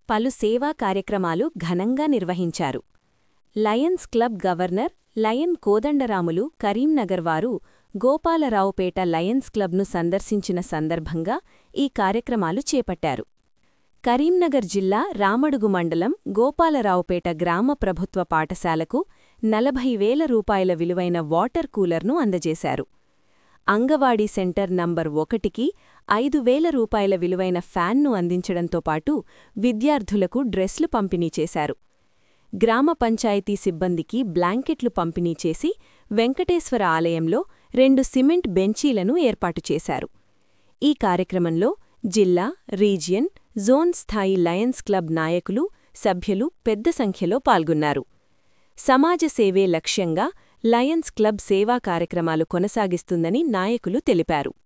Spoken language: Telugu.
పలు సేవా కార్యక్రమాలు ఘనంగా నిర్వహించారు lions club governor lion Kodandaramulu Karimnagar వారు గోపాలరావుపేట లయన్స్ క్లబ్ను సందర్శించిన సందర్భంగా ఈ కార్యక్రమాలు చేపట్టారు కరీంనగర్ జిల్లా రామడుగు మండలం గోపాలరావుపేట గ్రామ ప్రభుత్వ పాఠశాలకు నలభై వేల రూపాయల విలువైన వాటర్ కూలర్ను అందజేశారు అంగవాడీ సెంటర్ నంబర్ ఒకటికి ఐదు వేల రూపాయల విలువైన ఫ్యాన్ను అందించడంతో పాటు విద్యార్థులకు డ్రెస్లు పంపిణీ చేశారు గ్రామ పంచాయతీ సిబ్బందికి బ్లాంకెట్లు పంపిణీ చేసి వెంకటేశ్వర ఆలయంలో రెండు సిమెంట్ బెంచీలను ఏర్పాటు చేశారు ఈ కార్యక్రమంలో జిల్లా రీజియన్ జోన్ స్థాయి లయన్స్ క్లబ్ నాయకులు సభ్యులు పెద్ద సంఖ్యలో పాల్గొన్నారు సమాజ సేవే లక్ష్యంగా లయన్స్ క్లబ్ సేవా కార్యక్రమాలు కొనసాగిస్తుందని నాయకులు తెలిపారు